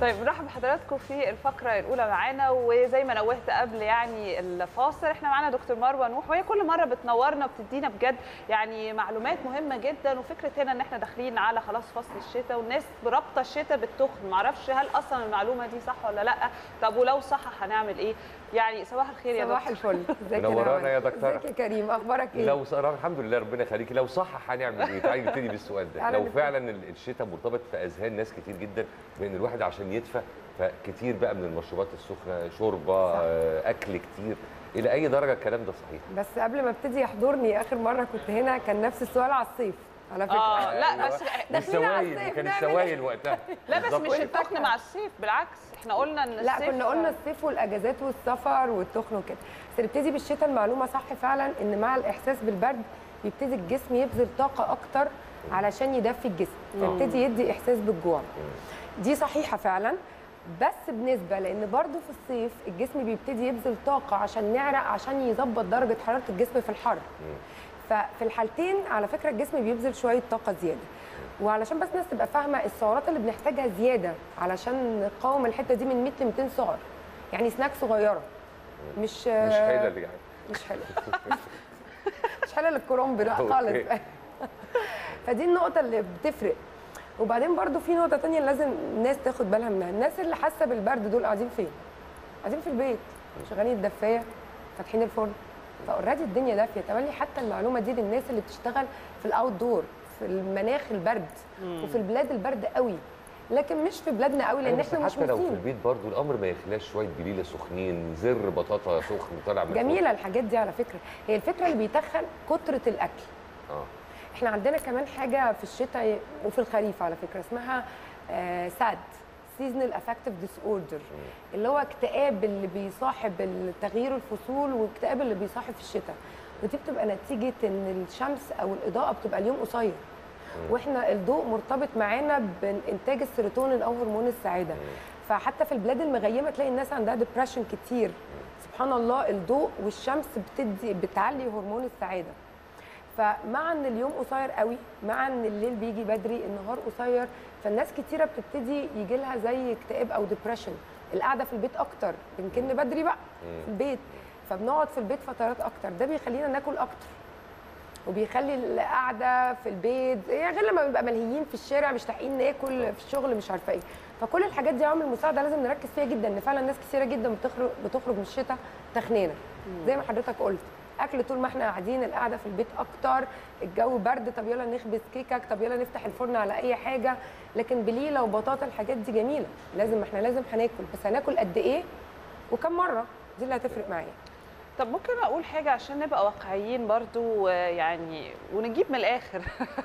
طيب نرحب بحضراتكم في الفقره الاولى معانا وزي ما نوهت قبل يعني الفاصل احنا معانا دكتور مروه نوح وهي كل مره بتنورنا وبتدينا بجد يعني معلومات مهمه جدا وفكره هنا ان احنا داخلين على خلاص فصل الشتاء والناس رابطه الشتاء بالتخن معرفش هل اصلا المعلومه دي صح ولا لا طب ولو صح هنعمل ايه يعني صباح الخير يا صباح دكتور الفل ازيك منورانا يا دكتورة. ازيك يا كريم اخبارك ايه لو صراحة الحمد لله ربنا يخليكي لو صح هنعمل ايه؟ تعالي نبتدي بالسؤال ده تعالى لو نبتدي. فعلا ال- الشتاء مرتبط في اذهان ناس كتير جدا بان الواحد عشان يدفى فكتير بقى من المشروبات السخنه شوربه صح. آه، اكل كتير الى اي درجه الكلام ده صحيح؟ بس قبل ما ابتدي يحضرني اخر مره كنت هنا كان نفس السؤال على الصيف على فكره اه لا أيوة. بس داخلين على السوائل الصيف كان نعمل السوائل وقتها لا بس بالظبط. مش التخن مع الصيف بالعكس احنا قلنا ان لا الصيف كنا قلنا الصيف والاجازات والسفر والتخن وكده بس نبتدي بالشتاء المعلومه صح فعلا ان مع الاحساس بالبرد بيبتدي الجسم يبذل طاقه اكتر علشان يدفي الجسم فيبتدي يدي احساس بالجوع دي صحيحه فعلا بس بنسبه لان برضو في الصيف الجسم بيبتدي يبذل طاقه عشان نعرق عشان يظبط درجه حراره الجسم في الحر ففي الحالتين على فكره الجسم بيبذل شويه طاقه زياده وعلشان بس الناس تبقى فاهمه السعرات اللي بنحتاجها زياده علشان نقاوم الحته دي من 100 ل 200 سعر يعني سناك صغيره مش مش حيله اللي يعني مش حلو مش حلو للكرنب لا أوكي. خالص فدي النقطه اللي بتفرق وبعدين برضو في نقطه تانية لازم الناس تاخد بالها منها الناس اللي حاسه بالبرد دول قاعدين فين قاعدين في البيت شغالين الدفايه فاتحين الفرن فاوريدي الدنيا دافيه تملي حتى المعلومه دي للناس اللي بتشتغل في الاوت دور في المناخ البرد وفي البلاد البرد قوي لكن مش في بلادنا قوي لان أيوة، بس احنا مش حتى لو في موسين البيت برضو الامر ما يخلاش شويه جليله سخنين زر بطاطا سخن طالع من الفرن. جميله الحاجات دي على فكره هي الفكره اللي بيتخن كتره الاكل اه احنا عندنا كمان حاجه في الشتاء وفي الخريف على فكره اسمها ساد سيزونال افكتيف ديس اوردر اللي هو اكتئاب اللي بيصاحب تغيير الفصول واكتئاب اللي بيصاحب في الشتاء ودي بتبقى نتيجه ان الشمس او الاضاءه بتبقى اليوم قصير واحنا الضوء مرتبط معانا بانتاج السيروتونين او هرمون السعاده فحتى في البلاد المغيمه تلاقي الناس عندها ديبرشن كتير سبحان الله الضوء والشمس بتدي بتعلي هرمون السعاده فمع ان اليوم قصير قوي مع ان الليل بيجي بدري النهار قصير فالناس كتيره بتبتدي يجي لها زي اكتئاب او ديبرشن القعده في البيت اكتر بنكن بدري بقى في البيت فبنقعد في البيت فترات اكتر ده بيخلينا ناكل اكتر وبيخلي القعده في البيت يعني غير لما بنبقى ملهيين في الشارع مش لاحقين ناكل في الشغل مش عارفه ايه فكل الحاجات دي عوامل مساعده لازم نركز فيها جدا ان فعلا ناس كثيره جدا بتخرج بتخرج من الشتاء تخنانه زي ما حضرتك قلت اكل طول ما احنا قاعدين القعده في البيت اكتر الجو برد طب يلا نخبز كيكك طب يلا نفتح الفرن على اي حاجه لكن بليله وبطاطا الحاجات دي جميله لازم احنا لازم هناكل بس هناكل قد ايه وكم مره دي اللي هتفرق معايا طب ممكن اقول حاجه عشان نبقى واقعيين برضو يعني ونجيب من الاخر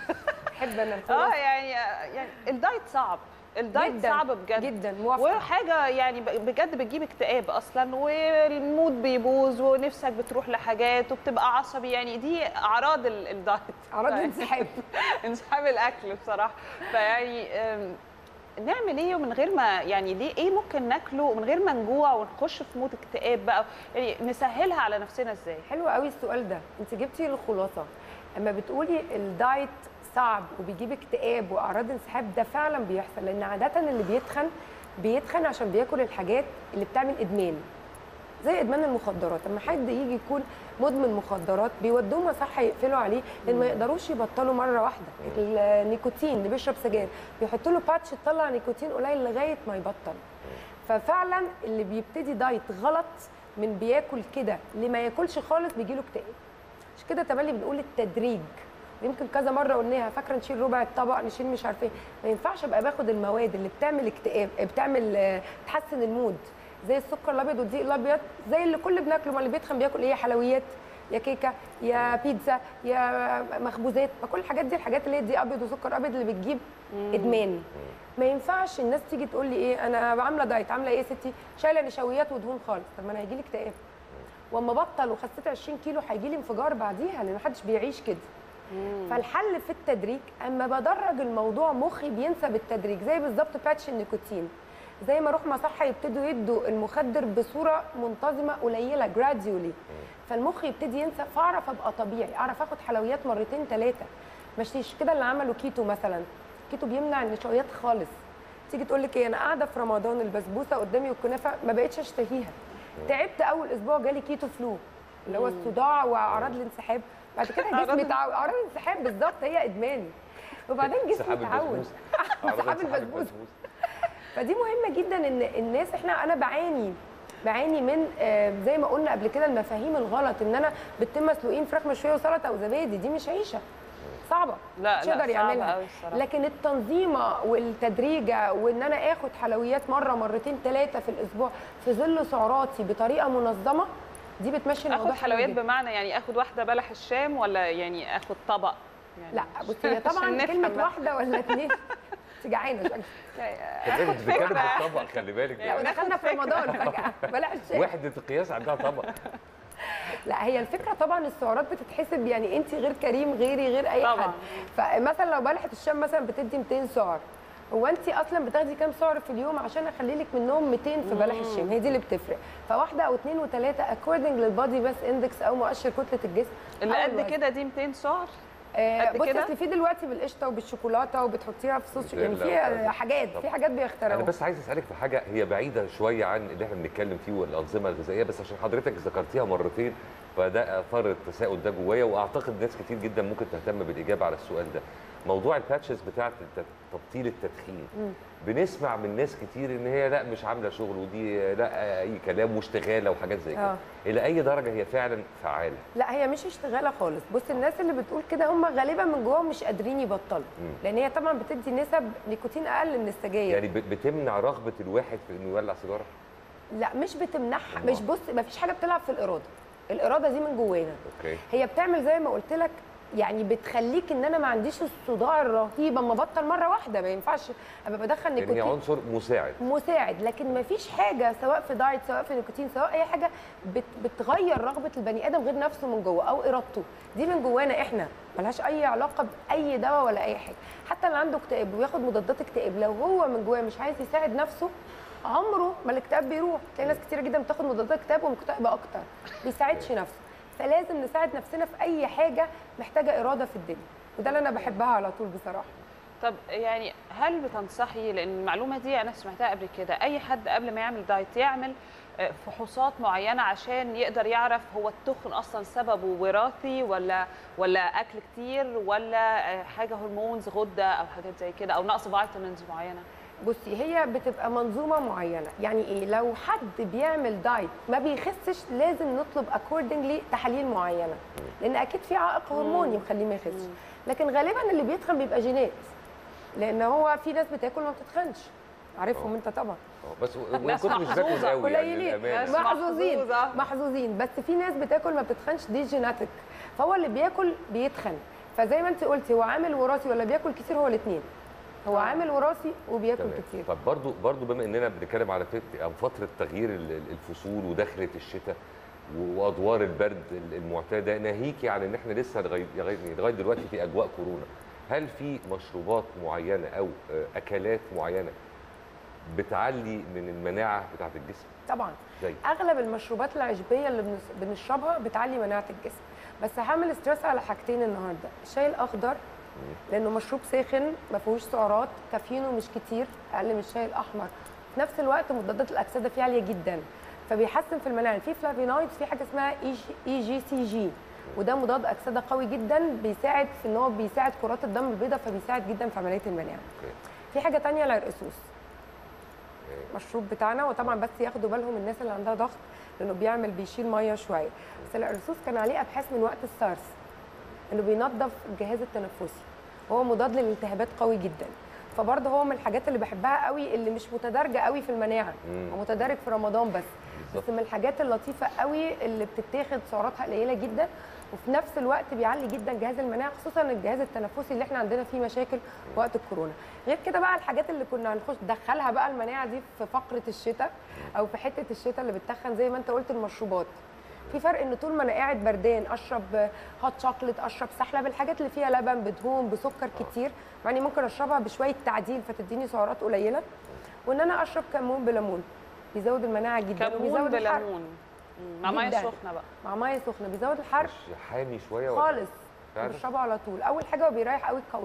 احب انا اه الخلاصة. يعني يعني الدايت صعب الدايت جداً، صعب بجد جدا موافقه وحاجه يعني ب- بجد بتجيب اكتئاب اصلا والمود بيبوظ ونفسك بتروح لحاجات وبتبقى عصبي يعني دي اعراض ال- الدايت اعراض طيب. انسحاب انسحاب الاكل بصراحه فيعني أم، نعمل ايه ومن غير ما يعني ليه ايه ممكن ناكله ومن غير ما نجوع ونخش في مود اكتئاب بقى يعني نسهلها على نفسنا ازاي حلو قوي السؤال ده انت جبتي الخلاصه اما بتقولي الدايت صعب وبيجيب اكتئاب واعراض انسحاب ده فعلا بيحصل لان عاده اللي بيتخن بيتخن عشان بياكل الحاجات اللي بتعمل ادمان زي ادمان المخدرات اما حد يجي يكون مدمن مخدرات بيودوه مصحه يقفلوا عليه لان ما يقدروش يبطلوا مره واحده النيكوتين اللي بيشرب سجاير بيحطوا له باتش تطلع نيكوتين قليل لغايه ما يبطل ففعلا اللي بيبتدي دايت غلط من بياكل كده لما ياكلش خالص بيجي له اكتئاب عشان كده تملي بنقول التدريج يمكن كذا مره قلناها فاكره نشيل ربع الطبق نشيل مش عارفه ايه ما ينفعش ابقى باخد المواد اللي بتعمل اكتئاب بتعمل آه، تحسن المود زي السكر الابيض والدقيق الابيض زي اللي كل بناكله ما اللي بيتخن بياكل ايه حلويات يا كيكه يا بيتزا يا مخبوزات ما كل الحاجات دي الحاجات اللي هي دي ابيض وسكر ابيض اللي بتجيب ادمان ما ينفعش الناس تيجي تقول لي ايه انا عامله دايت عامله ايه يا ستي شايله نشويات ودهون خالص طب ما انا هيجي لي اكتئاب واما بطل وخسيت 20 كيلو هيجي لي انفجار بعديها لان محدش بيعيش كده فالحل في التدريج اما بدرج الموضوع مخي بينسى بالتدريج زي بالظبط باتش النيكوتين زي ما اروح مصحه يبتدوا يدوا المخدر بصوره منتظمه قليله جراديولي فالمخ يبتدي ينسى فاعرف ابقى طبيعي اعرف اخد حلويات مرتين ثلاثه مش كده اللي عملوا كيتو مثلا كيتو بيمنع النشويات خالص تيجي تقول لك ايه انا قاعده في رمضان البسبوسه قدامي والكنافه ما بقتش اشتهيها تعبت اول اسبوع جالي كيتو فلو اللي هو الصداع واعراض الانسحاب بعد كده أعراض جسمي اتعود اعراض الانسحاب بالظبط هي ادماني وبعدين جسمي سحاب اتعود البسبوسه سحاب أعراض انسحاب البسبوسه فدي مهمه جدا ان الناس احنا انا بعاني بعاني من آه، زي ما قلنا قبل كده المفاهيم الغلط ان انا بيضتين مسلوقين فراخ مشويه وسلطه وزبادي دي مش عيشه صعبه لا مش لا يقدر صعب يعملها قوي الصراحه لكن التنظيمه والتدريجه وان انا اخد حلويات مره مرتين ثلاثه في الاسبوع في ظل سعراتي بطريقه منظمه دي بتمشي الموضوع اخد حلو حلويات جداً. بمعنى يعني اخد واحده بلح الشام ولا يعني اخد طبق يعني لا مش- بصي هي عشان طبعا نفهم كلمه بس. واحده ولا اتنين انت جعانه شكلك خلي بالك بتتكلم فكرة. بالطبق خلي بالك لا يعني يعني ودخلنا في رمضان فجاه بلاش الشاي وحده القياس عندها طبق لا هي الفكره طبعا السعرات بتتحسب يعني انت غير كريم غيري غير اي طبعاً. حد فمثلا لو بلحه الشام مثلا بتدي 200 سعر هو انت اصلا بتاخدي كام سعر في اليوم عشان اخلي لك منهم 200 في بلح الشام هي دي اللي بتفرق فواحده او اثنين وثلاثه اكوردنج للبادي بس اندكس او مؤشر كتله الجسم اللي أو قد الوزن. كده دي 200 سعر آه قد بصي كده؟ اصل في دلوقتي بالقشطه وبالشوكولاته وبتحطيها في صوص يعني نوتيلا في حاجات في حاجات انا بيخترعوها بس عايز اسالك في حاجه هي بعيده شويه عن اللي احنا بنتكلم فيه والانظمه الغذائيه بس عشان حضرتك ذكرتيها مرتين فده اثار التساؤل ده جوايا واعتقد ناس كتير جدا ممكن تهتم بالاجابه على السؤال ده موضوع الباتشز بتاعت الت- تبطيل التدخين بنسمع من ناس كتير ان هي لا مش عامله شغل ودي لا اي كلام واشتغاله وحاجات زي كده آه. الى اي درجه هي فعلا فعاله لا هي مش اشتغاله خالص بص الناس اللي بتقول كده هم غالبا من جواهم مش قادرين يبطلوا مم. لان هي طبعا بتدي نسب نيكوتين اقل من السجاير يعني ب- بتمنع رغبه الواحد في انه يولع سيجاره لا مش بتمنعها أمال. مش بص ما فيش حاجه بتلعب في الاراده الاراده دي من جوانا اوكي هي بتعمل زي ما قلت لك يعني بتخليك ان انا ما عنديش الصداع الرهيب اما ابطل مره واحده ما ينفعش ابقى بدخل يعني هي نيكوتين عنصر مساعد مساعد لكن ما فيش حاجه سواء في دايت سواء في نيكوتين سواء اي حاجه بت بتغير رغبه البني ادم غير نفسه من جوه او ارادته دي من جوانا احنا ملهاش اي علاقه باي دواء ولا اي حاجه حتى اللي عنده اكتئاب وياخد مضادات اكتئاب لو هو من جواه مش عايز يساعد نفسه عمره ما الاكتئاب بيروح تلاقي ناس كتيره جدا بتاخد مضادات اكتئاب ومكتئبه اكتر بيساعدش نفسه فلازم نساعد نفسنا في اي حاجه محتاجه اراده في الدنيا وده اللي انا بحبها على طول بصراحه طب يعني هل بتنصحي لان المعلومه دي انا سمعتها قبل كده اي حد قبل ما يعمل دايت يعمل آه، فحوصات معينه عشان يقدر يعرف هو التخن اصلا سببه وراثي ولا ولا اكل كتير ولا آه، حاجه هرمونز غده او حاجات زي كده او نقص فيتامينز معينه بصي هي بتبقى منظومه معينه يعني ايه لو حد بيعمل دايت ما بيخسش لازم نطلب اكوردنجلي تحاليل معينه لان اكيد في عائق هرموني مخليه ما يخسش لكن غالبا اللي بيتخن بيبقى جينات لان هو في ناس بتاكل ما بتتخنش عارفهم انت طبعا اه بس و- وان ناس كنت مش باكل محظوظة، قوي يعني قليلين. للامانه بس محظوظين محظوظة. محظوظين بس في ناس بتاكل ما بتتخنش دي جيناتك فهو اللي بياكل بيتخن فزي ما انت قلتي هو عامل وراثي ولا بياكل كتير هو الاثنين هو آه. عامل وراثي وبياكل تمام. كتير طب برضو برضو بما اننا بنتكلم على فت- عن فتره تغيير ال- ال- الفصول ودخله الشتاء و- وادوار البرد ال- المعتاده ناهيكي عن ان احنا لسه لغايه لغاية- لغايه دلوقتي في اجواء كورونا هل في مشروبات معينه او آه، اكلات معينه بتعلي من المناعه بتاعه الجسم طبعا زي اغلب المشروبات العشبيه اللي بنس- بنشربها بتعلي مناعه الجسم بس هعمل ستريس على حاجتين النهارده الشاي الاخضر لانه مشروب ساخن ما فيهوش سعرات كافيينه مش كتير اقل من الشاي الاحمر في نفس الوقت مضادات الاكسده فيه عاليه جدا فبيحسن في المناعه في فلافينويدز في حاجه اسمها اي جي سي جي وده مضاد اكسده قوي جدا بيساعد في ان هو بيساعد كرات الدم البيضاء فبيساعد جدا في عمليه المناعه اوكي في حاجه تانية العرقسوس مشروب بتاعنا وطبعا بس ياخدوا بالهم الناس اللي عندها ضغط لانه بيعمل بيشيل ميه شويه بس العرقسوس كان عليه ابحاث من وقت السارس انه بينظف الجهاز التنفسي وهو مضاد للالتهابات قوي جدا فبرضه هو من الحاجات اللي بحبها قوي اللي مش متدرجه قوي في المناعه مم. هو متدرج في رمضان بس بالظبط. بس من الحاجات اللطيفه قوي اللي بتتاخد سعراتها قليله جدا وفي نفس الوقت بيعلي جدا جهاز المناعه خصوصا الجهاز التنفسي اللي احنا عندنا فيه مشاكل وقت الكورونا غير كده بقى الحاجات اللي كنا هنخش دخلها بقى المناعه دي في فقره الشتاء او في حته الشتاء اللي بتتخن زي ما انت قلت المشروبات في فرق ان طول ما انا قاعد بردان اشرب هوت شوكليت اشرب سحلب الحاجات اللي فيها لبن بدهون بسكر كتير مع اني ممكن اشربها بشويه تعديل فتديني سعرات قليله وان انا اشرب كمون بليمون بيزود المناعه جدا كمون وبيزود الحرق بليمون مم، مع ميه جداً. سخنه بقى مع ميه سخنه بيزود الحرق مش حامي شويه ولا خالص فعلا؟ بشربه على طول اول حاجه هو بيريح قوي القولون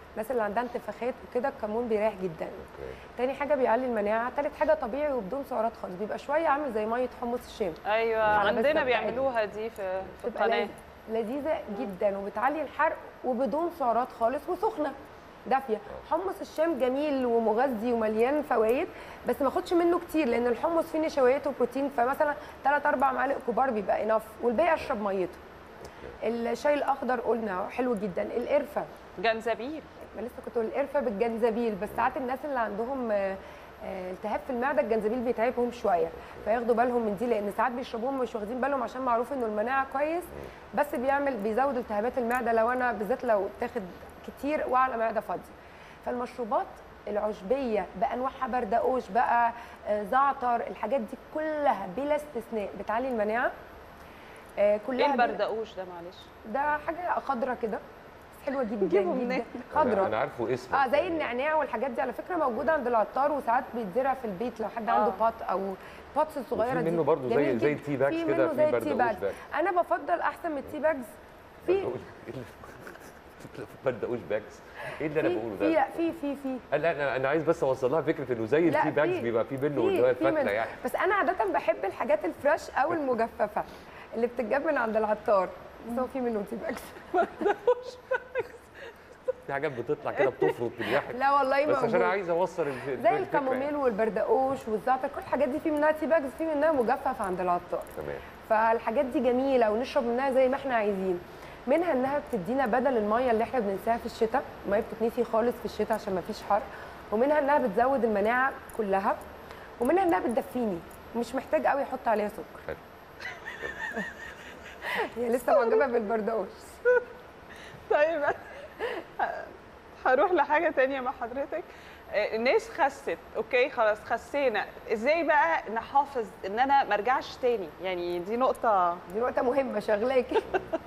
الناس اللي عندها انتفاخات وكده الكمون بيريح جدا اوكي تاني حاجه بيعلي المناعه تالت حاجه طبيعي وبدون سعرات خالص بيبقى شويه عامل زي ميه حمص الشام ايوه على بس عندنا مبدئياً. بيعملوها دي في في بتبقى القناه لذ- لذيذه جدا وبتعلي الحرق وبدون سعرات خالص وسخنه دافيه حمص الشام جميل ومغذي ومليان فوائد بس ما اخدش منه كتير لان الحمص فيه نشويات وبروتين فمثلا 3 4 معالق كبار بيبقى انف والباقي اشرب ميته الشاي الاخضر قلنا حلو جدا القرفه جنزبيل ما لسه كنت بقول القرفه بالجنزبيل بس ساعات الناس اللي عندهم آه، آه، التهاب في المعده الجنزبيل بيتعبهم شويه فياخدوا بالهم من دي لان ساعات بيشربوهم مش واخدين بالهم عشان معروف انه المناعه كويس بس بيعمل بيزود التهابات المعده لو انا بالذات لو تاخد كتير وعلى معده فاضيه فالمشروبات العشبيه بانواعها بردقوش بقى آه، زعتر الحاجات دي كلها بلا استثناء بتعلي المناعه آه، ايه كلها بلا- البردقوش ده معلش ده حاجه خضره كده بس حلوه جدا نجيبه جدا منين؟ انا خضره أنا عارفه اسمه اه زي النعناع والحاجات دي على فكره موجوده عند العطار وساعات بيتزرع في البيت لو حد آه. عنده بات او باتس الصغيره وفي دي منه برضه زي جميل زي جداً. التي باكس في كده منه في زي التي بردقوش باكس باك انا بفضل احسن من التي باكس في بردقوش بردقوش باكس ايه اللي انا في بقوله في ده؟ في في في لا انا انا عايز بس اوصل لها فكره انه زي لا، التي باكس في- بيبقى في منه في- اللي هو في منه. الفتله يعني بس انا عاده بحب الحاجات الفريش او المجففه اللي بتتجاب من عند العطار بس هو في منه تي باكس في حاجات بتطلع كده بتفرط من الواحد لا والله بس عشان موجود عايز اوصل الف- زي الفكرة الكاموميل والبردقوش والزعتر كل الحاجات دي في منها تي باكس في منها مجفف عند العطار تمام فالحاجات دي جميله ونشرب منها زي ما احنا عايزين منها انها بتدينا بدل الميه اللي احنا بننساها في الشتاء الميه بتتنسي خالص في الشتاء عشان ما فيش حر ومنها انها بتزود المناعه كلها ومنها انها بتدفيني مش محتاج قوي احط عليها سكر حلو. هي لسه معجبه بالبردقوش طيب هروح لحاجه تانية مع حضرتك آه، الناس خست اوكي خلاص خسينا ازاي بقى نحافظ ان انا ما ارجعش تاني يعني دي نقطه دي نقطه مهمه شغلاكي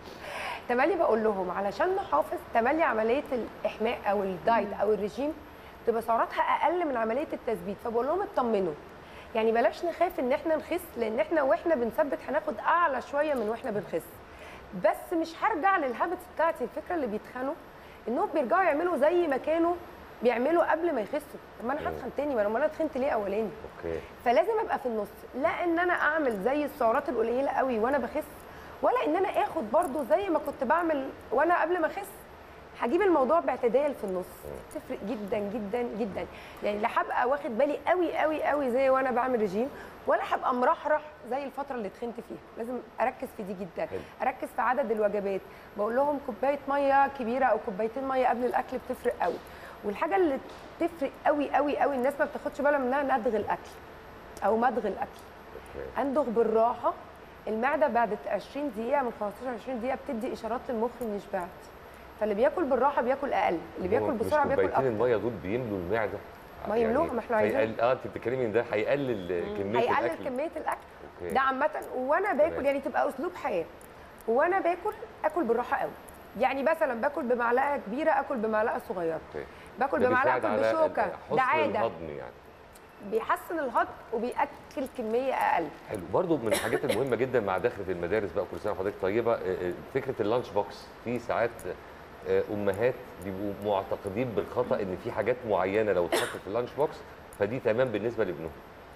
تملي بقول لهم علشان نحافظ تملي عمليه الاحماء او الدايت او الرجيم تبقى سعراتها اقل من عمليه التثبيت فبقول لهم اطمنوا يعني بلاش نخاف ان احنا نخس لان احنا واحنا بنثبت هناخد اعلى شويه من واحنا بنخس بس مش هرجع للهابتس بتاعتي الفكره اللي بيتخنوا انهم بيرجعوا يعملوا زي ما كانوا بيعملوا قبل ما يخسوا طب ما انا هتخن تاني ما انا امال انا اتخنت ليه اولاني اوكي فلازم ابقى في النص لا ان انا اعمل زي السعرات القليله قوي وانا بخس ولا ان انا اخد برضو زي ما كنت بعمل وانا قبل ما اخس هجيب الموضوع باعتدال في النص تفرق جدا جدا جدا يعني لا هبقى واخد بالي قوي قوي قوي زي وانا بعمل رجيم ولا هبقى مرحرح زي الفتره اللي تخنت فيها لازم اركز في دي جدا حلو. اركز في عدد الوجبات بقول لهم كوبايه ميه كبيره او كوبايتين ميه قبل الاكل بتفرق قوي والحاجه اللي تفرق قوي قوي قوي الناس ما بتاخدش بالها منها ندغ الاكل او مضغ الاكل اوكي اندغ بالراحه المعده بعد 20 دقيقه من 15 20 دقيقه بتدي اشارات للمخ اني شبعت فاللي بياكل بالراحه بياكل اقل اللي بياكل هو مش بسرعه بياكل كوبايتين اكتر الميه دول بيملوا المعده ما يملوها، ما احنا عايزين. هيقل- اه انت بتتكلمي ان ده هيقلل كميه هيقلل الاكل كميه الاكل اوكي ده عامه وانا باكل تمام. يعني تبقى اسلوب حياه وانا باكل اكل بالراحه قوي يعني مثلا باكل بمعلقه كبيره اكل بمعلقه صغيره اوكي باكل ده بمعلقه بيساعد اكل على بشوكه حسن ده عاده الهضم يعني بيحسن الهضم وبياكل كميه اقل حلو برضو من الحاجات المهمه جدا مع دخله المدارس بقى كل سنه وحضرتك طيبه آه، آه، فكره اللانش بوكس في ساعات آه، امهات بيبقوا معتقدين بالخطا ان في حاجات معينه لو اتحطت في اللانش بوكس فدي تمام بالنسبه لابنهم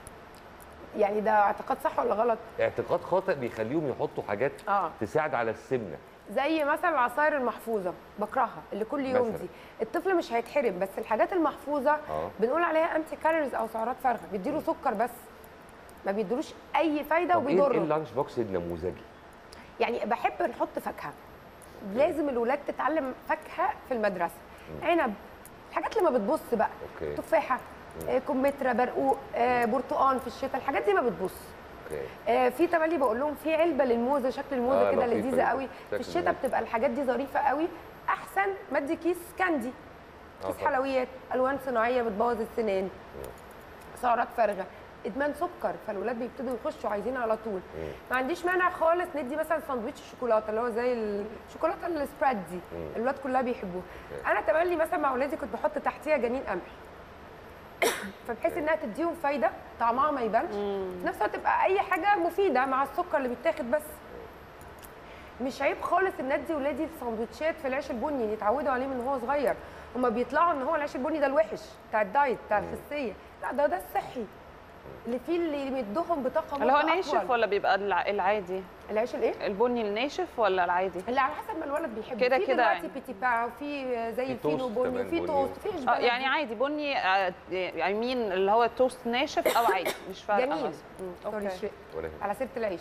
يعني ده اعتقاد صح ولا غلط اعتقاد خاطئ بيخليهم يحطوا حاجات اه تساعد على السمنه زي مثلا العصاير المحفوظه بكرهها اللي كل يوم مثلاً. دي الطفل مش هيتحرم بس الحاجات المحفوظه اه بنقول عليها انتي كالوريز او سعرات فارغه بيديله سكر بس ما بيديلوش اي فايده طب ايه إيه وبيضره اللانش بوكس النموذجي يعني بحب نحط فاكهه لازم الولاد تتعلم فاكهه في المدرسه عنب الحاجات اللي ما بتبص بقى اوكي تفاحه آه، كمثرى برقوق آه، برتقان في الشتاء الحاجات دي ما بتبص اوكي آه، في تملي بقول لهم في علبه للموزه شكل الموزه آه، كده لطيفة لذيذه دي. قوي في شكل الشتاء الموزة. بتبقى الحاجات دي ظريفه قوي احسن ما ادي كيس كاندي آه كيس طبعاً. حلويات الوان صناعيه بتبوظ السنان سعرات فارغه ادمان سكر فالولاد بيبتدوا يخشوا عايزين على طول مم. ما عنديش مانع خالص ندي مثلا ساندوتش شوكولاته اللي هو زي الشوكولاته السبريد دي مم. الولاد كلها بيحبوها أوكي. انا تملي مثلا مع اولادي كنت بحط تحتيها جنين قمح فبحيث انها تديهم فايده طعمها ما يبانش في نفس الوقت تبقى اي حاجه مفيده مع السكر اللي بيتاخد بس مش عيب خالص ان ادي ولادي السندوتشات في العيش البني يتعودوا عليه من هو صغير هما بيطلعوا ان هو العيش البني ده الوحش بتاع الدايت بتاع الخسيه لا ده ده الصحي اللي فيه اللي يمدهم بطاقه اللي هو مدة ناشف أطول. ولا بيبقى الع- العادي العيش الايه البني الناشف ولا العادي اللي على حسب ما الولد بيحبه كده في كده دلوقتي يعني. بيتي باو في زي في الفينو توست بني كمان في بني. توست في اه اشباه يعني عادي بني آه، يعني مين اللي هو توست ناشف او عادي مش فارقه جميل مثلا. مم، سوري اوكي الشيء. ولا يهمك. على سيره العيش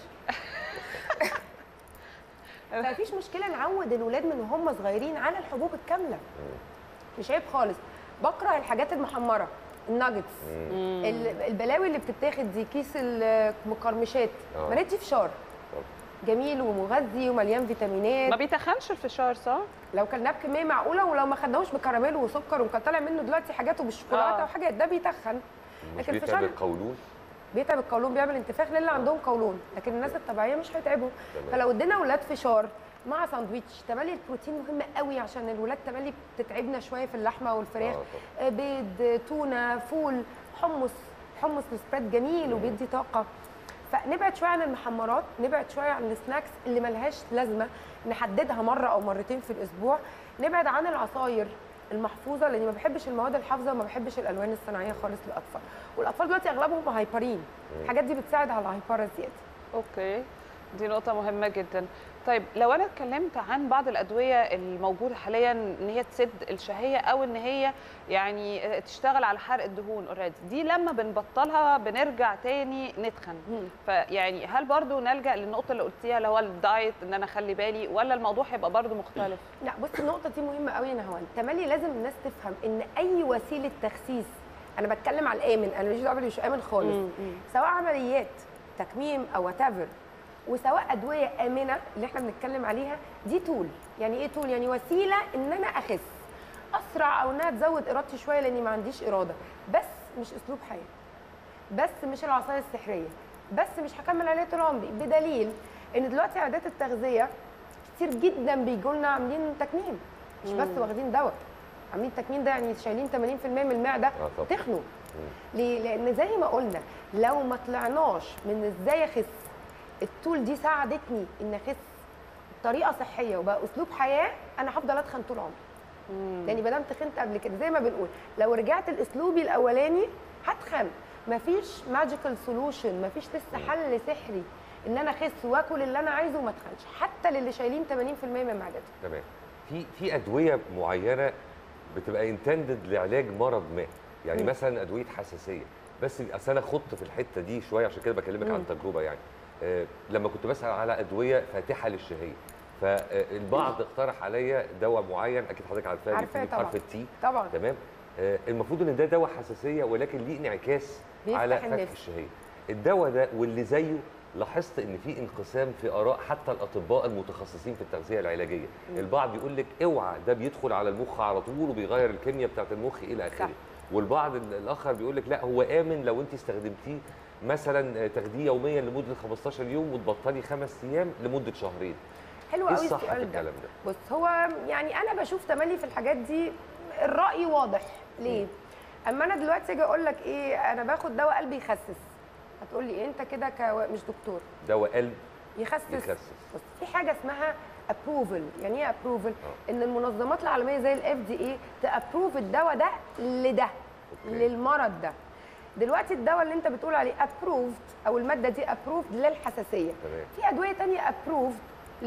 فمفيش مشكله نعود الولاد من وهم صغيرين على الحبوب الكامله مش عيب خالص بكره الحاجات المحمره الناجتس ال- البلاوي اللي بتتاخد دي كيس المقرمشات آه. مريت دي فشار جميل ومغذي ومليان ما فيتامينات بيتخنش الفشار صح؟ لو كلناه بكميه معقوله ولو ما خدناهوش بكراميل وسكر وكان طالع منه دلوقتي حاجاته بالشوكولاته آه. وحاجات ده بيتخن مش لكن بيتعب الفشار القولون بيتعب القولون بيعمل انتفاخ للي عندهم قولون لكن الناس الطبيعيه مش هيتعبوا تمام. فلو ادينا اولاد فشار مع ساندويتش تملي البروتين مهم قوي عشان الولاد تملي بتتعبنا شويه في اللحمه والفراخ آه آه، بيض تونه فول حمص حمص السبريد جميل وبيدي طاقه فنبعد شويه عن المحمرات نبعد شويه عن السناكس اللي ملهاش لازمه نحددها مره او مرتين في الاسبوع نبعد عن العصاير المحفوظه لاني ما بحبش المواد الحافظه وما بحبش الالوان الصناعيه خالص للاطفال والاطفال دلوقتي اغلبهم هايبرين الحاجات دي بتساعد على الهايبره زياده اوكي دي نقطة مهمة جدا. طيب لو انا اتكلمت عن بعض الادوية الموجودة حاليا ان هي تسد الشهية او ان هي يعني تشتغل على حرق الدهون اوريدي، دي لما بنبطلها بنرجع تاني نتخن. فيعني هل برضو نلجأ للنقطة اللي قلتيها اللي هو الدايت ان انا اخلي بالي ولا الموضوع هيبقى برضو مختلف؟ لا بص النقطه دي مهمه قوي يا نهوان تملي لازم الناس تفهم ان اي وسيله تخسيس انا بتكلم على الامن انا مش دعوه باللي مش امن خالص مم، مم. سواء عمليات تكميم او وات وسواء ادويه امنه اللي احنا بنتكلم عليها دي تول يعني ايه تول يعني وسيله ان انا اخس اسرع او انها تزود ارادتي شويه لاني ما عنديش اراده بس مش اسلوب حياه بس مش العصايه السحريه بس مش هكمل عليه طول عمري بدليل ان دلوقتي عادات التغذيه كتير جدا بيجوا لنا عاملين تكميم مش بس واخدين دواء عاملين تكميم ده يعني شايلين 80% من المعده آه طبعا. تخنوا ليه؟ لان زي ما قلنا لو ما طلعناش من ازاي اخس التول دي ساعدتني ان اخس بطريقه صحيه وبقى اسلوب حياه انا هفضل اتخن طول عمري لاني ما دام تخنت قبل كده زي ما بنقول لو رجعت لاسلوبي الاولاني هتخن مفيش ماجيكال سولوشن مفيش لسه حل سحري ان انا اخس واكل اللي انا عايزه وما اتخنش حتى للي شايلين 80% من معدتهم تمام في في ادويه معينه بتبقى انتندد لعلاج مرض ما يعني مم. مثلا ادويه حساسيه بس اصل انا خضت في الحته دي شويه عشان كده بكلمك عن تجربه يعني آه لما كنت بسال على ادويه فاتحه للشهيه فالبعض اقترح عليا دواء معين اكيد حضرتك عارفاه عارفاه بيبتدي طبعا. بحرف التي طبعا تمام آه المفروض ان ده دواء حساسيه ولكن ليه انعكاس بيفتح على فتح النفس. الشهيه الدواء ده واللي زيه لاحظت ان في انقسام في اراء حتى الاطباء المتخصصين في التغذيه العلاجيه البعض يقول لك اوعى ده بيدخل على المخ على طول وبيغير الكيمياء بتاعه المخ الى اخره صح. والبعض ال- الاخر بيقول لك لا هو امن لو انت استخدمتيه مثلا آه، تاخديه يوميا لمده 15 يوم وتبطلي خمس ايام لمده شهرين حلو ايه قوي الصح في السؤال ده الكلام ده بص هو يعني انا بشوف تملي في الحاجات دي الراي واضح ليه اما انا دلوقتي اجي اقول لك ايه انا باخد دواء قلبي يخسس هتقول لي إيه انت كده كو... مش دكتور دواء قلب يخسس يخسس بص في حاجه اسمها ابروفل يعني ايه ابروفل آه. ان المنظمات العالميه زي الاف دي اي تابروف الدواء ده لده أوكي. للمرض ده دلوقتي الدواء اللي انت بتقول عليه ابروفد او الماده دي ابروفد للحساسيه تمام في ادويه تانية ابروفد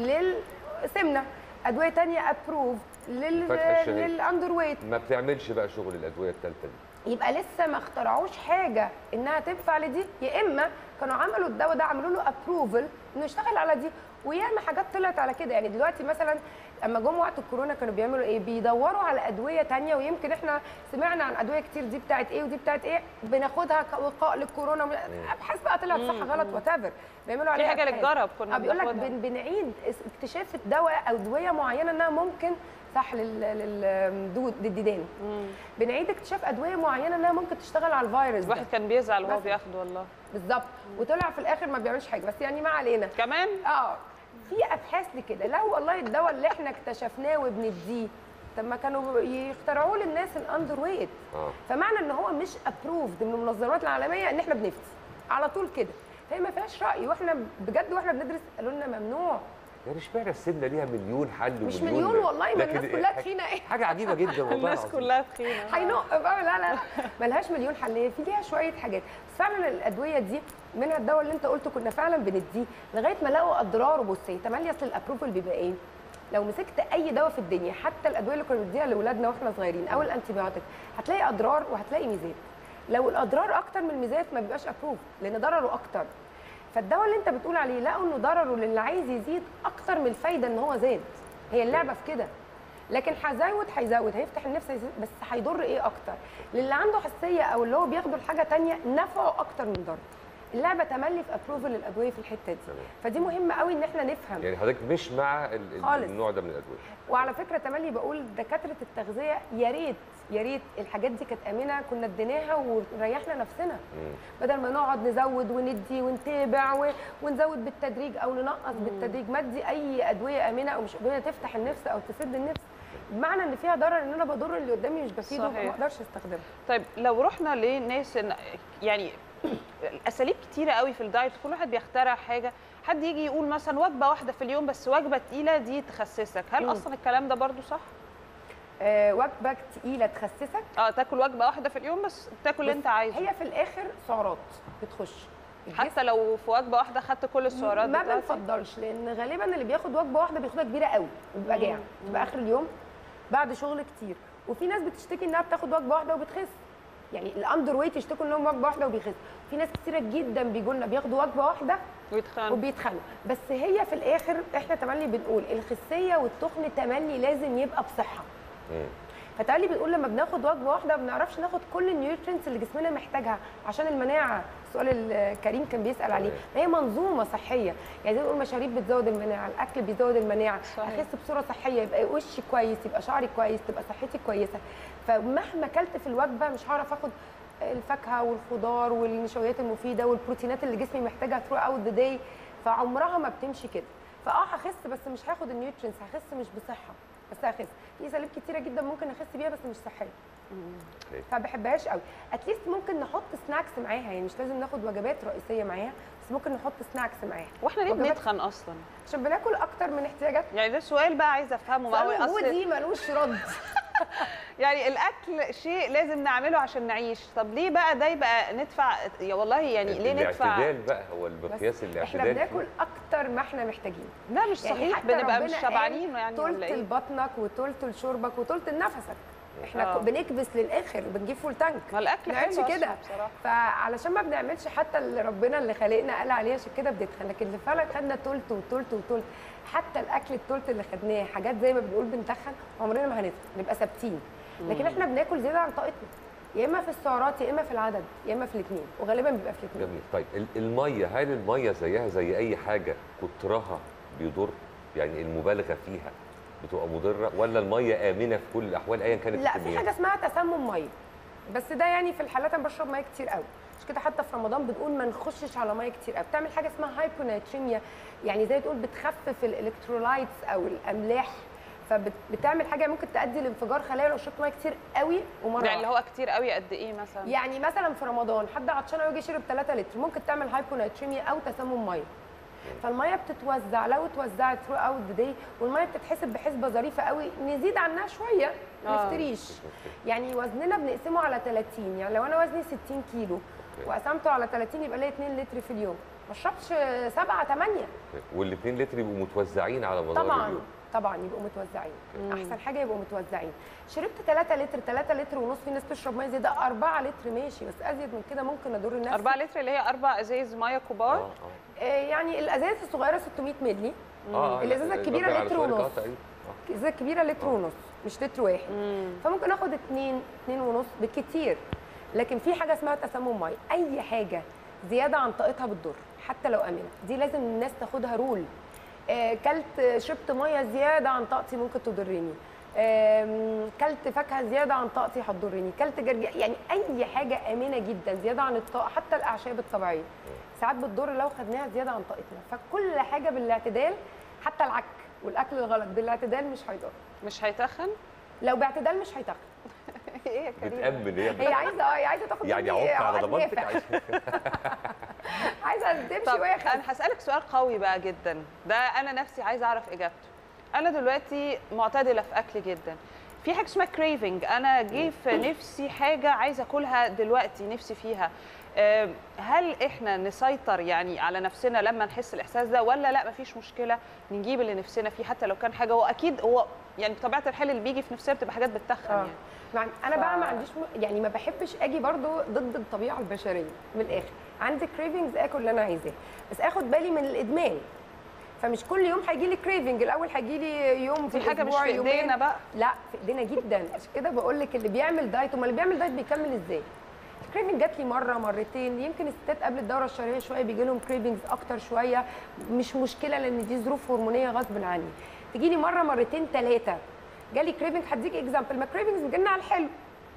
للسمنه ادويه تانية ابروفد لل فتح الشهية. للاندر ويت ما بتعملش بقى شغل الادويه الثالثه دي يبقى لسه ما اخترعوش حاجه انها تنفع لدي يا اما كانوا عملوا الدواء ده عملوا له ابروفل انه يشتغل على دي وياما حاجات طلعت على كده يعني دلوقتي مثلا اما جم وقت الكورونا كانوا بيعملوا ايه بيدوروا على ادويه تانية ويمكن احنا سمعنا عن ادويه كتير دي بتاعت ايه ودي بتاعت ايه بناخدها كوقاء للكورونا ابحاث بقى طلعت صح غلط وات ايفر بيعملوا عليها حاجة أبحاث. للجرب كنا اه بيقول لك بناخدها. بن بنعيد اكتشاف الدواء او ادويه معينه انها ممكن صح لل- للدود للديدان بنعيد اكتشاف ادويه معينه انها ممكن تشتغل على الفيروس ده الواحد كان بيزعل وهو مثلا. بياخده والله بالظبط وطلع في الاخر ما بيعملش حاجه بس يعني ما علينا كمان اه في ابحاث لكده لو والله الدواء اللي احنا اكتشفناه وبنديه طب ما كانوا يخترعوه للناس الاندر ويت اه فمعنى ان هو مش ابروفد من المنظمات العالميه ان احنا بنفتي على طول كده فهي ما فيهاش راي واحنا بجد واحنا بندرس قالوا لنا ممنوع يعني اشمعنى السمنه ليها مليون حل مش ومليون مليون والله ما لكن الناس كلها تخينه ايه حاجه عجيبه جدا والله الناس العظيم. كلها تخينه هينق بقى لا لا ملهاش مليون حل هي في ليها شويه حاجات بس فعلا الادويه دي منها الدواء اللي انت قلته كنا فعلا بنديه لغايه ما لقوا اضراره بصي تملي اصل الابروفل بيبقى ايه لو مسكت اي دواء في الدنيا حتى الادويه اللي كنا بنديها لاولادنا واحنا صغيرين او الانتيبيوتيك هتلاقي اضرار وهتلاقي ميزات لو الاضرار اكتر من الميزات ما بيبقاش ابروف لان ضرره اكتر فالدواء اللي انت بتقول عليه لقوا انه ضرره للي عايز يزيد اكتر من الفايده ان هو زاد هي اللعبه في كده لكن هيزود هيزود هيفتح النفس هيزود بس هيضر ايه اكتر للي عنده حساسيه او اللي هو بياخده لحاجه تانية نفعه اكتر من ضره اللعبه تملي في ابروفل الادويه في الحته دي تمام. فدي مهمه قوي ان احنا نفهم يعني حضرتك مش مع ال- ال- خالص. النوع ده من الادويه وعلى فكره تملي بقول دكاتره التغذيه يا ريت يا ريت الحاجات دي كانت امنه كنا اديناها وريحنا نفسنا مم. بدل ما نقعد نزود وندي ونتابع و- ونزود بالتدريج او ننقص بالتدريج ما ادي اي ادويه امنه او مش ادويه تفتح النفس او تسد النفس بمعنى ان فيها ضرر ان انا بضر اللي قدامي مش بفيده صحيح. ما اقدرش استخدمها طيب لو رحنا لناس إن- يعني الاساليب كتيره قوي في الدايت كل واحد بيخترع حاجه حد يجي يقول مثلا وجبه واحده في اليوم بس وجبه تقيله دي تخسسك هل مم. اصلا الكلام ده برضو صح آه وجبه تقيله تخسسك اه تاكل وجبه واحده في اليوم بس تاكل اللي بس انت عايزه هي في الاخر سعرات بتخش الجسم حتى لو في وجبه واحده خدت كل السعرات ما بتاعتي بنفضلش لان غالبا اللي بياخد وجبه واحده بياخدها كبيره قوي وبيبقى جاع بيبقى اخر اليوم بعد شغل كتير وفي ناس بتشتكي انها بتاخد وجبه واحده وبتخس يعني الاندر ويت يشتكوا انهم وجبه واحده وبيخس في ناس كتيره جدا بيجوا لنا بياخدوا وجبه واحده ويتخان وبيتخنوا بس هي في الاخر احنا تملي بنقول الخسيه والتخن تملي لازم يبقى بصحه مم. فتعالي بنقول لما بناخد وجبه واحده ما بنعرفش ناخد كل النيوترينتس اللي جسمنا محتاجها عشان المناعه السؤال اللي كريم كان بيسال عليه ما هي منظومه صحيه يعني زي ما نقول مشاريب بتزود المناعه الاكل بيزود المناعه صحيح. اخس بصوره صحيه يبقى وشي كويس يبقى شعري كويس تبقى صحتي كويسه فمهما اكلت في الوجبه مش هعرف اخد الفاكهه والخضار والنشويات المفيده والبروتينات اللي جسمي محتاجها ثرو اوت ذا داي فعمرها ما بتمشي كده فاه هخس بس مش هاخد النيوترينز هخس مش بصحه بس هخس في اساليب كتيره جدا ممكن اخس بيها بس مش صحيه أوكي. فما بحبهاش قوي اتليست ممكن نحط سناكس معاها يعني مش لازم ناخد وجبات رئيسيه معاها بس ممكن نحط سناكس معاها واحنا ليه وجبات- بنتخن اصلا عشان بناكل اكتر من احتياجاتنا يعني ده سؤال بقى عايزه افهمه بقى سؤال أصل وجودي ملوش رد يعني الاكل شيء لازم نعمله عشان نعيش طب ليه بقى ده يبقى ندفع يا والله يعني ليه ندفع الاعتدال بقى هو المقياس بس الاعتدال احنا فيه. بناكل اكتر ما احنا محتاجين لا مش يعني صحيح حتى بنبقى مش ربنا شبعانين قال يعني ولا تلت ايه لبطنك وتلت لشربك وتلت لنفسك احنا آه. ك- بنكبس للاخر بنجيب فول تانك ما الاكل ما نعملش حلو كده أصلاً بصراحه فعلشان ما بنعملش حتى اللي ربنا اللي خلقنا قال عليه عشان كده بنتخن لكن اللي فعلا خدنا تلت وتلت وتلت حتى الاكل التلت اللي خدناه حاجات زي ما بنقول بنتخن عمرنا ما هنتخن نبقى ثابتين لكن احنا بناكل زياده عن طاقتنا يا اما في السعرات يا اما في العدد يا اما في الاثنين وغالبا بيبقى في الاثنين جميل طيب ال- الميه هل الميه زيها زي اي حاجه كترها بيضر يعني المبالغه فيها بتبقى مضره ولا الميه امنه في كل الاحوال ايا كانت لا في الكميات؟ حاجه اسمها تسمم ميه بس ده يعني في الحالات انا بشرب ميه كتير قوي مش كده حتى في رمضان بنقول ما نخشش على ميه كتير قوي بتعمل حاجه اسمها هايبوناتريميا يعني زي تقول بتخفف الالكترولايتس او الاملاح فبتعمل حاجه ممكن تؤدي لانفجار خلايا لو شربت ميه كتير قوي ومره يعني اللي واحدة. هو كتير قوي قد ايه مثلا يعني مثلا في رمضان حد عطشان قوي يجي يشرب 3 لتر ممكن تعمل هايبوناتريميا او تسمم ميه فالميه بتتوزع لو اتوزعت ثرو اوت ذا داي والميه بتتحسب بحسبه ظريفه قوي نزيد عنها شويه ما آه. نفتريش يعني وزننا بنقسمه على 30 يعني لو انا وزني 60 كيلو وقسمته على 30 يبقى لي 2 لتر في اليوم ما اشربش 7 8 والاثنين لتر يبقوا متوزعين على مدار طبعا اليوم طبعا يبقوا متوزعين احسن حاجه يبقوا متوزعين شربت 3 لتر 3 لتر ونص في ناس تشرب ميه زي ده 4 لتر ماشي بس ازيد من كده ممكن اضر الناس 4 لتر اللي هي اربع ازايز ميه اه كبار آه، يعني الازاز الصغيره 600 مللي اه الإزازة الكبيرة الراجل على لتر سؤالك، ونص. آه، تقريباً. آه. الازازه الكبيره لتر ونص مش لتر واحد فممكن اخد اتنين اتنين ونص بالكتير لكن في حاجه اسمها تسمم ميه اي حاجه زياده عن طاقتها بتضر حتى لو امنه دي لازم الناس تاخدها رول آه، كلت شربت ميه زياده عن طاقتي ممكن تضرني آم، كلت فاكهه زياده عن طاقتي هتضرني كلت جرجير يعني اي حاجه امنه جدا زياده عن الطاقه حتى الاعشاب الطبيعيه ساعات بتضر لو خدناها زياده عن طاقتنا فكل حاجه بالاعتدال حتى العك والاكل الغلط بالاعتدال مش هيضر مش هيتخن لو باعتدال مش هيتخن ايه يا كريم بتامن هي هي عايزه اه هي عايزه تاخد يعني مني عق على عقد ضمانتك نافع. عايز- عايزه تمشي طب وهي انا خارجه هسالك سؤال قوي بقى جدا ده انا نفسي عايزه اعرف اجابته انا دلوقتي معتدله في اكل جدا في حاجه اسمها كريفنج انا جه في نفسي حاجه عايزه اكلها دلوقتي نفسي فيها آه، هل احنا نسيطر يعني على نفسنا لما نحس الاحساس ده ولا لا مفيش مشكله نجيب اللي نفسنا فيه حتى لو كان حاجه هو اكيد هو يعني بطبيعه الحال اللي بيجي في نفسنا بتبقى حاجات بتتخن آه. يعني مع انا ف- بقى ما عنديش م... يعني ما بحبش اجي برضو ضد الطبيعه البشريه من الاخر عندي كريفنجز اكل اللي انا عايزاه بس اخد بالي من الادمان فمش كل يوم هيجي لي كريفنج الاول هيجي لي يوم في دي حاجه مش الأسبوع، في يومين. ايدينا بقى لا في ايدينا جدا عشان كده بقول لك اللي بيعمل دايت امال اللي بيعمل دايت بيكمل ازاي الكريفنج جات لي مره مرتين يمكن الستات قبل الدوره الشهريه شويه بيجي لهم كريفنجز اكتر شويه مش مشكله لان دي ظروف هرمونيه غصب عني تجي لي مره مرتين ثلاثه جالي كريفنج هديك اكزامبل ما كريفنجز بتجيلنا على الحلو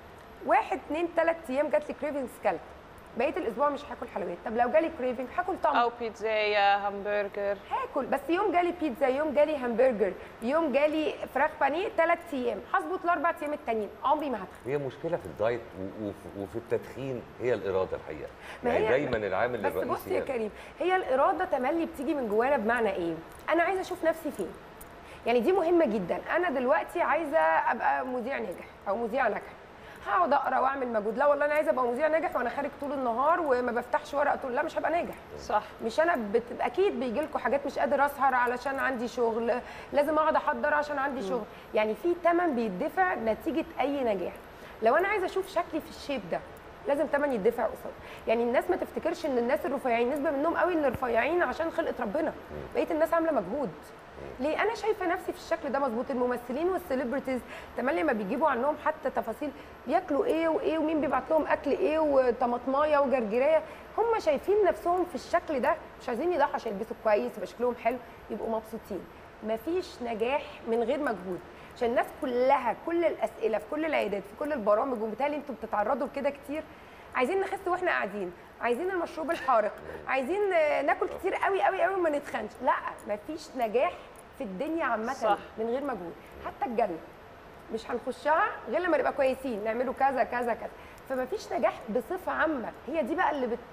واحد اثنين ثلاث ايام جات لي كريفنجز كلت بقيه الاسبوع مش هاكل حلويات طب لو جالي كريفنج هاكل طعم او بيتزايا همبرجر هاكل بس يوم جالي بيتزا يوم جالي همبرجر يوم جالي فراخ بانيه ثلاث ايام هظبط الاربع ايام التانيين عمري ما هتخن هي مشكله في الدايت و- وف- وفي التدخين هي الاراده الحقيقه ما يعني هي- دايما العامل بس الرئيسي بص يا هي- كريم هي الاراده تملي بتيجي من جوانا بمعنى ايه انا عايزه اشوف نفسي فين يعني دي مهمه جدا انا دلوقتي عايزه ابقى مذيع ناجح او مذيعه ناجحه هقعد اقرا واعمل مجهود لا والله انا عايزه ابقى مذيع ناجح وانا خارج طول النهار وما بفتحش ورقه طول لا مش هبقى ناجح صح مش انا بت... اكيد بيجي لكم حاجات مش قادر اسهر علشان عندي شغل لازم اقعد احضر عشان عندي شغل يعني في ثمن بيدفع نتيجه اي نجاح لو انا عايزه اشوف شكلي في الشيب ده لازم ثمن يدفع قصاد يعني الناس ما تفتكرش ان الناس الرفيعين نسبه منهم قوي اللي رفيعين عشان خلقه ربنا بقيه الناس عامله مجهود ليه انا شايفه نفسي في الشكل ده مظبوط الممثلين والسليبرتيز تملي ما بيجيبوا عنهم حتى تفاصيل بياكلوا ايه وايه ومين بيبعت لهم اكل ايه وطماطمايه وجرجيريه هم شايفين نفسهم في الشكل ده مش عايزين يضحوا عشان يلبسوا كويس يبقى شكلهم حلو يبقوا مبسوطين مفيش نجاح من غير مجهود عشان الناس كلها كل الاسئله في كل العيادات في كل البرامج وبالتالي انتوا بتتعرضوا لكده كتير عايزين نخس واحنا قاعدين عايزين المشروب الحارق عايزين آه، ناكل كتير قوي قوي قوي وما نتخنش لا مفيش نجاح في الدنيا عامه صح. من غير مجهود حتى الجنه مش هنخشها غير لما نبقى كويسين نعمله كذا كذا كذا فمفيش نجاح بصفه عامه هي دي بقى اللي بت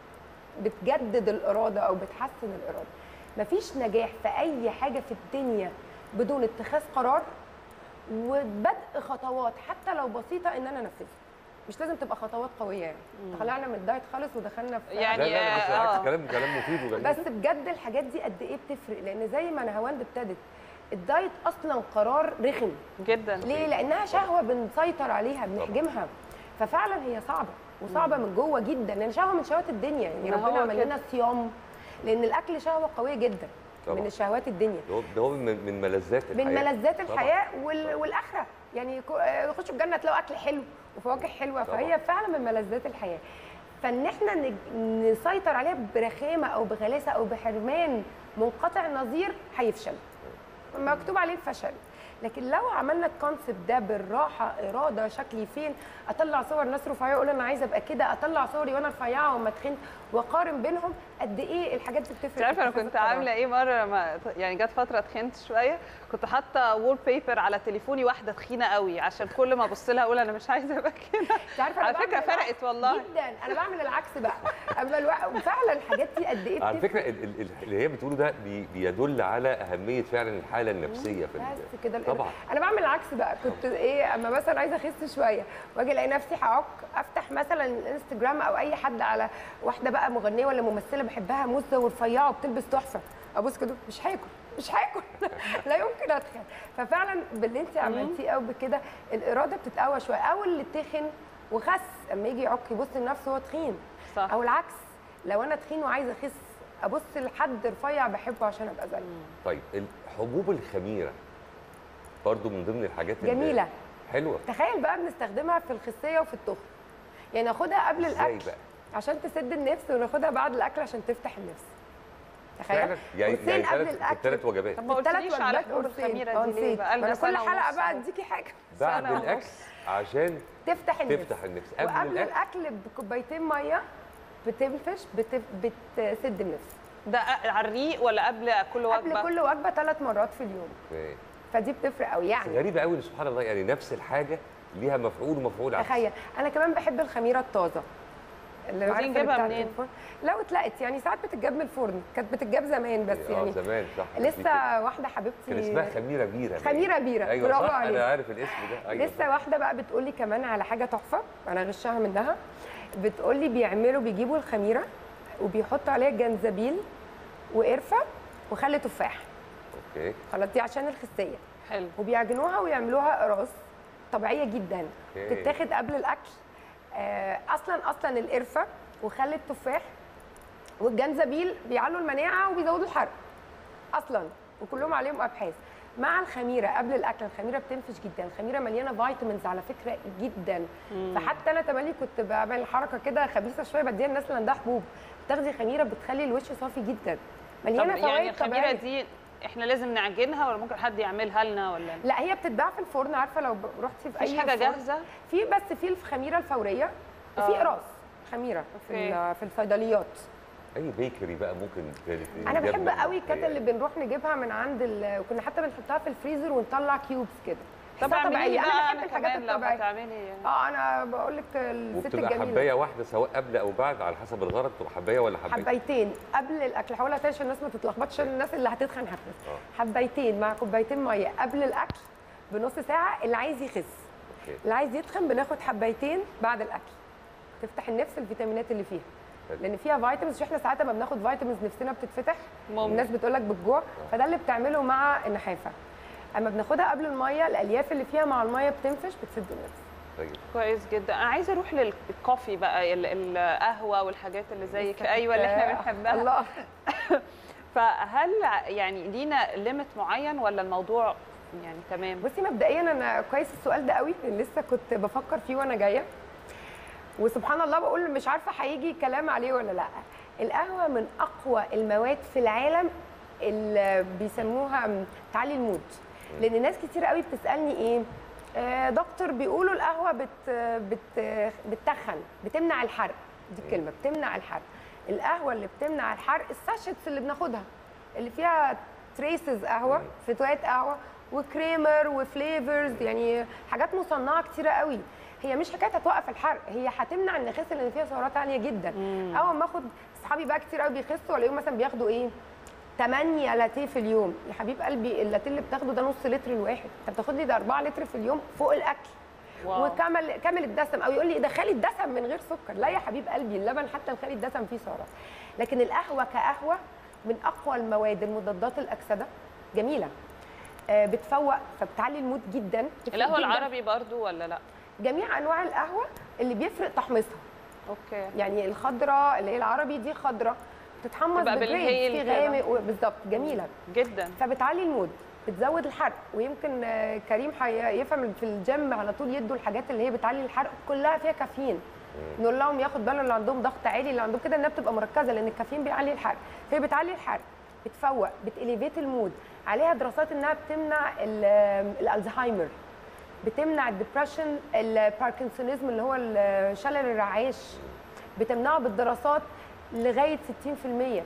بتجدد الاراده او بتحسن الاراده مفيش نجاح في اي حاجه في الدنيا بدون اتخاذ قرار وبدء خطوات حتى لو بسيطه ان انا انفذها مش لازم تبقى خطوات قويه يعني طلعنا من الدايت خالص ودخلنا في يعني لا لا لا، بس آه. بالعكس كلام كلام مفيد وجميل بس بجد الحاجات دي قد ايه بتفرق لان زي ما نهاوند ابتدت الدايت اصلا قرار رخم جدا ليه لانها شهوه بنسيطر عليها بنحجمها ففعلا هي صعبه وصعبه من جوه جدا لان شهوه من شهوات الدنيا يعني ما هو ربنا عمل كده. لنا الصيام لان الاكل شهوه قويه جدا طبعا. من الشهوات الدنيا ده هو- ده هو من من ملذات الحياه من ملذات طبعاً. الحياه وال... والاخره يعني كو- آه، خشوا الجنه تلاقوا اكل حلو وفواكه حلوه طبعاً. فهي فعلا من ملذات الحياه فان احنا نج- نسيطر عليها برخامه او بغلاسه او بحرمان منقطع النظير هيفشل مكتوب عليه الفشل لكن لو عملنا الكونسبت ده بالراحه اراده شكلي فين اطلع صور ناس رفيعه اقول انا عايزه ابقى كده اطلع صوري وانا رفيعه وما تخنت واقارن بينهم قد ايه الحاجات دي بتفرق انت عارفه انا في كنت اتخاذ القرار. عامله ايه مره لما يعني جت فتره تخنت شويه كنت حاطه وول بيبر على تليفوني واحده تخينه قوي عشان كل ما ابص لها اقول انا مش عايزه ابقى كده انت عارفه أنا على فكره بعمل العكس فرقت والله جدا انا بعمل العكس بقى اما الوقت وفعلا الحاجات دي قد ايه على بتفرق. فكره ال- ال- ال- اللي هي بتقوله ده بي- بيدل على اهميه فعلا الحاله النفسيه في ال- بس كده طبعا انا بعمل العكس بقى كنت ايه اما مثلا عايزه اخس شويه واجي الاقي نفسي هعك افتح مثلا الانستجرام او اي حد على واحده بقى مغنيه ولا ممثله بحبها موزه ورفيعه وبتلبس تحفه ابص كده مش هاكل مش هاكل لا يمكن اتخن ففعلا باللي انت عملتيه او بكده الاراده بتتقوى شويه او اللي تخن وخس اما يجي يعك يبص لنفسه هو تخين صح. او العكس لو انا تخين وعايزه اخس ابص لحد رفيع بحبه عشان ابقى زيه طيب الحبوب الخميره برضو من ضمن الحاجات اللي- جميله حلوه تخيل بقى بنستخدمها في الخسيه وفي التخن يعني ناخدها قبل ازاي الاكل بقى؟ عشان تسد النفس وناخدها بعد الاكل عشان تفتح النفس تخيل فعلا يعني قرصين يعني قبل ثلاث الاكل ثلاث وجبات طب ما التلات قلتليش على وجبات الحبوب قرصين. الخميره آه، دي ليه نسيت. بقى ما لنا انا كل سنة حلقه ونص بقى أهو. اديكي حاجه بعد سنة الاكل ونص. عشان تفتح النفس تفتح النفس قبل وقبل الاكل الاكل بكوبايتين ميه بتنفش بتف... بتسد النفس ده على الريق ولا قبل كل وجبه قبل كل وجبه ثلاث مرات في اليوم أوكي. فدي بتفرق قوي بس يعني غريبه قوي إن سبحان الله يعني نفس الحاجه ليها مفعول ومفعول عكس تخيل انا كمان بحب الخميره الطازه اللي ودي عارفة اللي نجيبها بتاعت منين؟ الفرن. لو اتلقت يعني ساعات بتتجاب من الفرن كانت بتتجاب زمان بس اه يعني زمان صح كان في كده. لسه واحده كان حبيبتي اسمها خميره بيره خميره بيره ايوه برافو صح عليك انا عارف الاسم ده ايوه لسه واحده بقى بتقول لي كمان على حاجه تحفه انا غشها منها بتقول لي بيعملوا بيجيبوا الخميره وبيحطوا عليها جنزبيل وقرفه وخل تفاح اوكي خلاص دي عشان الخسيه حلو وبيعجنوها ويعملوها اقراص طبيعيه جدا أوكي. تتاخد قبل الاكل آه، اصلا اصلا القرفه وخل التفاح والجنزبيل بيعلوا المناعه وبيزودوا الحرق اصلا وكلهم عليهم ابحاث مع الخميره قبل الاكل الخميره بتنفش جدا الخميره مليانه فيتامينز على فكره جدا فحتى انا تملي كنت بعمل حركه كده خبيثه شويه بديها الناس اللي عندها حبوب تاخدي خميره بتخلي الوش صافي جدا طب مليانه يعني فوائد الخميره طبيعيه دي احنا لازم نعجنها ولا ممكن حد يعملها لنا ولا لا هي بتتباع في الفرن عارفه لو ب- رحتي في مفيش اي حاجه فرن جاهزه في بس في الخميره الفوريه وفي آه. قراص خميره في أوكي. ال- في الصيدليات اي بيكري بقى ممكن ت- ت- انا تجيب بحب منه. قوي الكات اللي بنروح نجيبها من عند ال... وكنا حتى بنحطها في الفريزر ونطلع كيوبس كده طب بحسها اعملي لي طبيعية. بقى انا انا بحب الحاجات كمان لو الطبيعيه هتعملي اه انا بقول لك الست وبتبقى الجميله حبايه واحده سواء قبل او بعد على حسب الغرض تبقى حبايه ولا حبايه حبايتين قبل الاكل هقولها تاني عشان الناس ما تتلخبطش عشان الناس اللي هتتخن هتخس آه. حبايتين مع كوبايتين ميه قبل الاكل بنص ساعه اللي عايز يخس اوكي اللي عايز يتخن بناخد حبايتين بعد الاكل تفتح النفس الفيتامينات اللي فيها حلو. لان فيها فيتامينز مش احنا ساعات لما بناخد فيتامينز نفسنا بتتفتح ممكن. الناس بتقول لك بالجوع فده اللي بتعمله مع النحافه اما بناخدها قبل الميه الالياف اللي فيها مع الميه بتنفش بتسد النفس طيب كويس جدا انا عايزه اروح للكوفي بقى ال- القهوه والحاجات اللي زيك لسه ايوه اللي احنا كنت- بنحبها الله فهل يعني لينا ليميت معين ولا الموضوع يعني تمام بصي مبدئيا انا كويس السؤال ده قوي لأن لسه كنت بفكر فيه وانا جايه وسبحان الله بقول مش عارفه هيجي كلام عليه ولا لا القهوه من اقوى المواد في العالم اللي بيسموها تعلي المود لان ناس كتير قوي بتسالني ايه آه دكتور بيقولوا القهوه بت بت بتتخن بتمنع الحرق دي الكلمه بتمنع الحرق القهوه اللي بتمنع الحرق الساشيتس اللي بناخدها اللي فيها تريسز قهوه فتوات قهوه وكريمر وفليفرز يعني حاجات مصنعه كتيره قوي هي مش حكايه هتوقف الحرق هي هتمنع النخاس لان فيها سعرات عاليه جدا اول ما اخد اصحابي بقى كتير قوي بيخسوا والاقيهم مثلا بياخدوا ايه 8 لاتيه في اليوم يا حبيب قلبي اللاتيه اللي بتاخده ده نص لتر الواحد انت بتاخد لي ده 4 لتر في اليوم فوق الاكل واو. وكامل كامل الدسم او يقول لي ده خالي الدسم من غير سكر لا يا حبيب قلبي اللبن حتى الخالي الدسم فيه سعرات لكن القهوه كقهوه من اقوى المواد المضادات الاكسده جميله آه، بتفوق فبتعلي المود جدا تفرق القهوه جداً. العربي برضو ولا لا جميع انواع القهوه اللي بيفرق تحميصها اوكي يعني الخضراء اللي هي العربي دي خضراء بتتحمص تبقى بجريد بالهيل في كده. غامق و- بالظبط جميله جدا فبتعلي المود بتزود الحرق ويمكن آه، كريم حي- يفهم في الجيم على طول يدوا الحاجات اللي هي بتعلي الحرق كلها فيها كافيين نقول لهم ياخد باله اللي عندهم ضغط عالي اللي عندهم كده انها بتبقى مركزه لان الكافيين بيعلي الحرق فهي بتعلي الحرق بتفوق بتاليفيت المود عليها دراسات انها بتمنع ال- آه، الالزهايمر بتمنع الدبريشن الباركنسونيزم اللي هو ال- شلل الرعاش بتمنعه بالدراسات لغايه 60%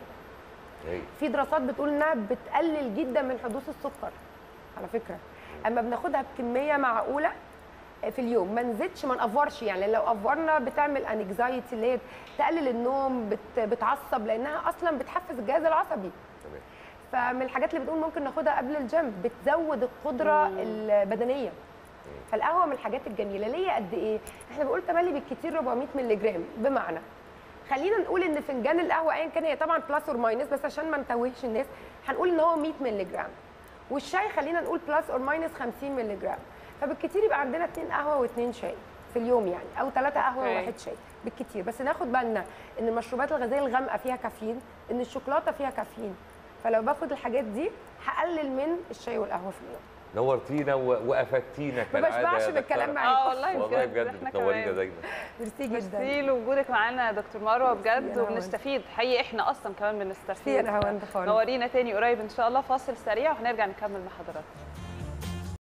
هي في دراسات بتقول انها بتقلل جدا من حدوث السكر على فكره اما بناخدها بكميه معقوله في اليوم ما نزيدش ما نقفرش يعني لو قفرنا بتعمل انكزايتي اللي هي تقلل النوم بت بتعصب لانها اصلا بتحفز الجهاز العصبي تمام فمن الحاجات اللي بتقول ممكن ناخدها قبل الجيم بتزود القدره البدنيه فالقهوه من الحاجات الجميله ليه قد ايه احنا بنقول تملي بالكتير 400 مللي جرام بمعنى خلينا نقول ان فنجان القهوه ايا كان هي طبعا بلس اور ماينس بس عشان ما نتوهش الناس هنقول ان هو 100 مللي جرام والشاي خلينا نقول بلس اور ماينس 50 مللي جرام فبالكتير يبقى عندنا اثنين قهوه واثنين شاي في اليوم يعني او ثلاثه قهوه أوكي. وواحد شاي بالكتير بس ناخد بالنا ان المشروبات الغازيه الغامقه فيها كافيين ان الشوكولاته فيها كافيين فلو باخد الحاجات دي هقلل من الشاي والقهوه في اليوم نورتينا و- وافدتينا ما كالعاده بشبعش يا بالكلام دكتورة. معاكم اه والله والله بجد بجد احنا بتنورينا كمان دايما ميرسي جدا ميرسي لوجودك معانا يا دكتور مروه بجد ميرسي يا وبنستفيد حقيقي احنا اصلا كمان ميرسي بنستفيد انا هوند خالص نورينا تاني قريب ان شاء الله فاصل سريع وهنرجع نكمل مع حضراتكم